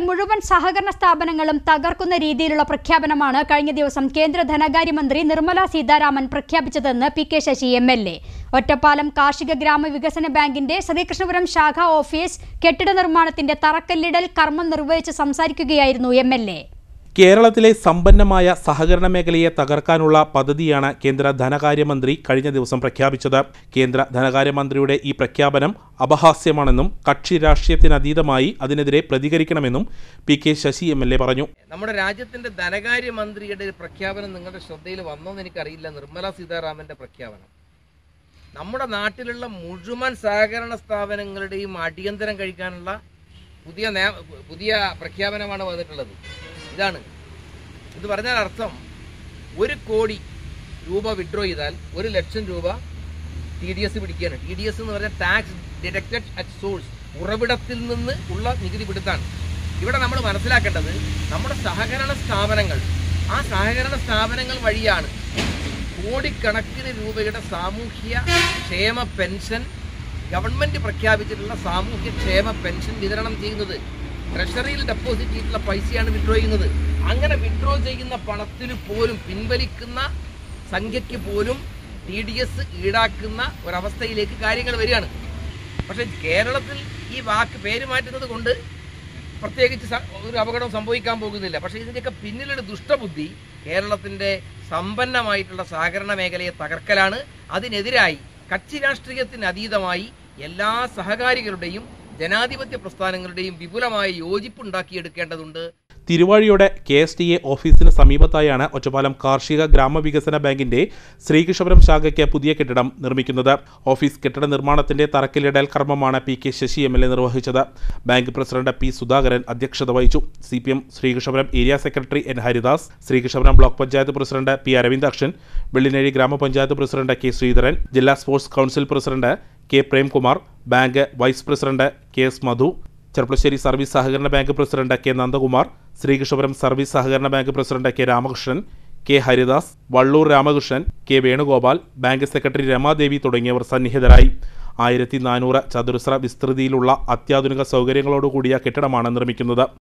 മുഴുവൻ സഹകരണ സ്ഥാപനങ്ങളും തകർക്കുന്ന രീതിയിലുള്ള പ്രഖ്യാപനമാണ് കഴിഞ്ഞ ദിവസം കേന്ദ്ര ധനകാര്യമന്ത്രി നിർമ്മല സീതാരാമൻ പ്രഖ്യാപിച്ചതെന്ന് P K Sasi M L A Ottapalam കാർഷിക ഗ്രാമ വികസന ബാങ്കിന്റെ ശ്രീകൃഷ്ണപുരം ശാഖ ഓഫീസ് കെട്ടിട നിർമ്മാണത്തിന്റെ തറക്കല്ലിടൽ കർമ്മം നിർവഹിച്ച് സംസാരിക്കുകയായിരുന്നു എം എൽ എ കേരളത്തിലെ സമ്പന്നമായ സഹകരണ മേഖലയെ തകർക്കാനുള്ള പദ്ധതിയാണ് കേന്ദ്ര ധനകാര്യമന്ത്രി കഴിഞ്ഞ ദിവസം പ്രഖ്യാപിച്ചത് കേന്ദ്ര ധനകാര്യമന്ത്രിയുടെ ഈ പ്രഖ്യാപനം അപഹാസ്യമാണെന്നും കക്ഷി രാഷ്ട്രീയത്തിനതീതമായി അതിനെതിരെ പ്രതികരിക്കണമെന്നും P K Sasi M L A പറഞ്ഞു നമ്മുടെ രാജ്യത്തിന്റെ ധനകാര്യമന്ത്രിയുടെ ഒരു പ്രഖ്യാപനം നിങ്ങളുടെ ശ്രദ്ധയിൽ വന്നോന്ന് എനിക്കറിയില്ല നിർമ്മല സീതാരാമന്റെ പ്രഖ്യാപനം നമ്മുടെ നാട്ടിലുള്ള മുഴുവൻ സഹകരണ സ്ഥാപനങ്ങളുടെയും അടിയന്തരം കഴിക്കാനുള്ള പുതിയ നയ- പുതിയ പ്രഖ്യാപനമാണ് വന്നിട്ടുള്ളത് ഇതാണ് ഇത് പറഞ്ഞാൽ അർത്ഥം ഒരു കോടി രൂപ വിഡ്രോ ചെയ്താൽ ഒരു ലക്ഷം രൂപ ടി ഡി എസ് പിടിക്കുകയാണ് ടി ഡി എസ് എന്ന് പറഞ്ഞാൽ ടാക്സ് ഡിഡക്റ്റഡ് അറ്റ് സോഴ്സ് ഉറവിടത്തിൽ നിന്ന് ഉള്ള നികുതി പിടുത്താണ് ഇവിടെ നമ്മൾ മനസ്സിലാക്കേണ്ടത് നമ്മുടെ സഹകരണ സ്ഥാപനങ്ങൾ ആ സഹകരണ സ്ഥാപനങ്ങൾ വഴിയാണ് കോടിക്കണക്കിന് രൂപയുടെ സാമൂഹ്യ ക്ഷേമ പെൻഷൻ ഗവൺമെന്റ് പ്രഖ്യാപിച്ചിട്ടുള്ള സാമൂഹ്യ ക്ഷേമ പെൻഷൻ വിതരണം ചെയ്യുന്നത് ട്രഷറിയിൽ ഡെപ്പോസിറ്റ് ചെയ്തിട്ടുള്ള പൈസയാണ് വിഡ്രോ ചെയ്യുന്നത് അങ്ങനെ വിഡ്രോ ചെയ്യുന്ന പണത്തിൽ പോലും പിൻവലിക്കുന്ന സംഖ്യയ്ക്ക് പോലും ടി ഡി എസ് ഈടാക്കുന്ന ഒരവസ്ഥയിലേക്ക് കാര്യങ്ങൾ വരികയാണ് പക്ഷേ കേരളത്തിൽ ഈ വാക്ക് പേര് മാറ്റുന്നത് കൊണ്ട് പ്രത്യേകിച്ച് സ- ഒരു അപകടം സംഭവിക്കാൻ പോകുന്നില്ല പക്ഷേ ഇതിൻ്റെയൊക്കെ പിന്നിലൊരു ദുഷ്ടബുദ്ധി കേരളത്തിൻ്റെ സമ്പന്നമായിട്ടുള്ള സഹകരണ മേഖലയെ തകർക്കലാണ് അതിനെതിരായി കക്ഷി രാഷ്ട്രീയത്തിന് അതീതമായി എല്ലാ സഹകാരികളുടെയും ജനാധിപത്യ പ്രസ്ഥാനങ്ങളുടെയും വിപുലമായ യോജിപ്പുണ്ടാക്കിയെടുക്കേണ്ടതുണ്ട് തിരുവാഴിയുടെ കെ എസ് ടി എ ഓഫീസിന് സമീപത്തായാണ് ഒറ്റപ്പാലം കാർഷിക ഗ്രാമവികസന ബാങ്കിന്റെ ശ്രീകൃഷ്ണപുരം ശാഖയ്ക്ക് പുതിയ കെട്ടിടം നിർമ്മിക്കുന്നത് ഓഫീസ് കെട്ടിട നിർമ്മാണത്തിന്റെ തറക്കല്ലിടൽ കർമ്മമാണ് P K Sasi M L A നിർവഹിച്ചത് ബാങ്ക് പ്രസിഡന്റ് പി സുധാകരൻ അധ്യക്ഷത വഹിച്ചു C P M Sreekrishnapuram area secretary N Haridas Sreekrishnapuram block panchayat president P Aravindakshan Vellinezhi ഗ്രാമപഞ്ചായത്ത് പ്രസിഡന്റ് കെ ശ്രീധരൻ ജില്ലാ sports council president K Premkumar bank vice president K S Madhu Cherpulassery service സഹകരണ bank president K Nandakumar Sreekrishnapuram service സഹകരണ bank president K Ramakrishnan K Haridas Vallur Ramakrishnan K Venugopal bank secretary Ramadevi തുടങ്ങിയവർ സന്നിഹിതരായി ആയിരത്തി നാനൂറ് ചതുരശ്ര വിസ്തൃതിയിലുള്ള അത്യാധുനിക സൗകര്യങ്ങളോടുകൂടിയ കെട്ടിടമാണ് നിർമ്മിക്കുന്നത്